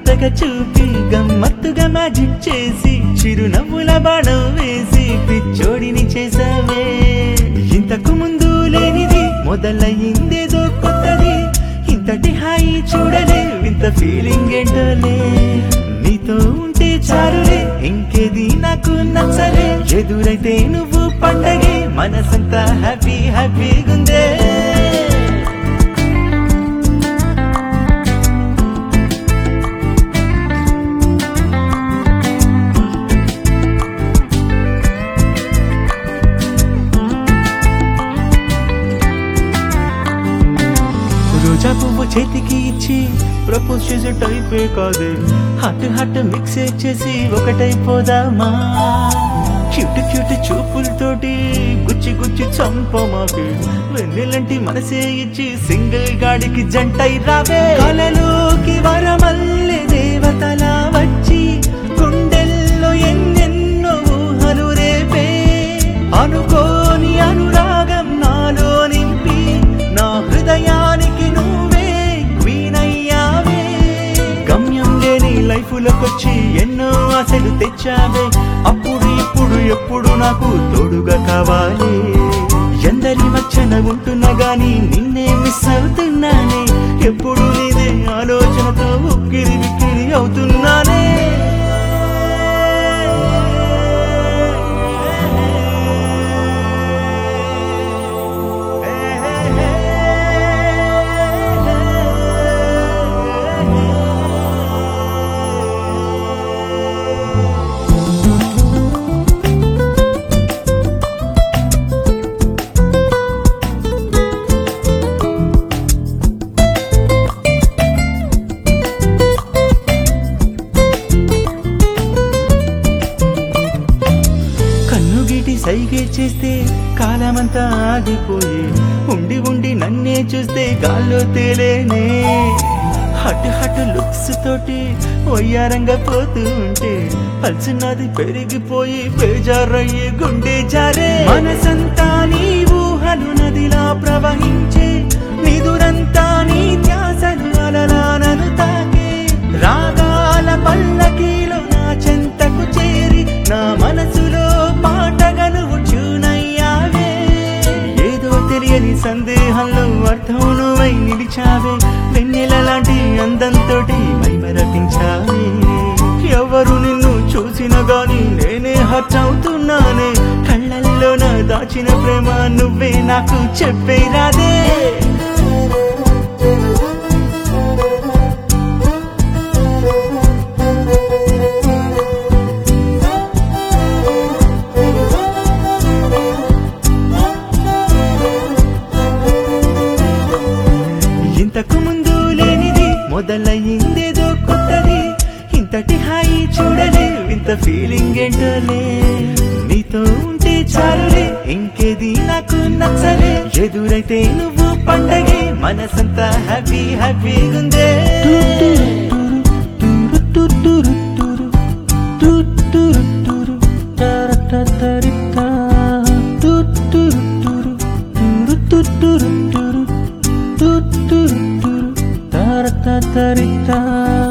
కొత్తగా చూపి గమ్మత్తుగా మ్యాజిక్ చేసి చిరునవ్వుల బాణం వేసి పిచ్చోడిని చేసావే ఇంతకు ముందు లేనిది మొదలయ్యిందేదో కొత్తది ఇంతటి హాయి చూడలే ఇంత ఫీలింగ్ ఏంటోలే నీతో ఉంటే చాలులే ఇంకేది నాకు నచ్చలే ఎదురైతే నువ్వు పండగే మనసంతా హ్యాపీ హ్యాపీగుందే రోజా పువ్వు చేతికి ఇచ్చి ప్రపోజ్ చేసే టైపే కాదే హట్ హట్ మిక్స్ చేసి ఒకటైపోదామా క్యూట్ క్యూట్ చూపులతోటి గుచ్చి గుచ్చి చంపమాకి వెన్నెలంటి మనసే ఇచ్చి సింగిల్ గాడికి జంటై రావే కలలోకి వరమల్లె దేవతలా వచ్చి గుండెల్లో ఎన్నెన్నో ఊహలు రేపే అనుకోని అనురాగం నాలో నింపి నా హృదయానికి నువ్వే క్వీన్ అయ్యావే గమ్యం లేని లైఫ్ లోకొచ్చి ఎన్నో ఆశలు తెచ్చావే అప్పుడు ఇప్పుడు ఎప్పుడు నాకు తోడుగా కావాలి ఎందరి మచ్చన ఉంటున్నా గాని నిన్నే మిస్ అవుతున్నానే ఎప్పుడు నీదే ఆలోచనతో ఉక్కిరి విక్కిరి అవుతున్నానే కన్ను గీటి సైగే చేస్తే కాలమంతా ఆగిపోయి ఉండి ఉండి నన్నే చూస్తే గాల్లో తేలేనే హట్ హట్ లుక్స్ తోటి ఒయ్యారంగా పోతూ ఉంటే పల్చున్నది పెరిగిపోయి బేజారయ్యే గుండె జారే మనసంతా నీ ఊహలు నదిలా ప్రవహించే నిదురంతా నీ ధ్యాసలు అలలా నన్ను తాకే రాగాల పల్లకీలో నా చెంతకు చేరి నా మనసులో పాటగా నువ్వు చూనయ్యావే ఏదో తెలియని సందేహంలో అర్థం నువ్వై నిలిచావే వెన్నెల లాంటి అందంతో మైమరపించావే ఎవరు నిన్ను చూసిన గాని నేనే హర్ట్ అవుతున్నానే కళ్ళల్లో నా దాచిన ప్రేమ నువ్వే నాకు చెప్పే రాదే ఇంతకు ముందు లేనిది మొదలయ్యిందేదో కొత్తది ఇంతటి హాయి చూడలే ఇంత ఫీలింగ్ ఏంటోలే నీతో ఉంటే చాలులే ఇంకేది నాకు నచ్చలే ఎదురైతే నువ్వు పండగే మనసంతా హ్యాపీ హ్యాపీగుందే తరితా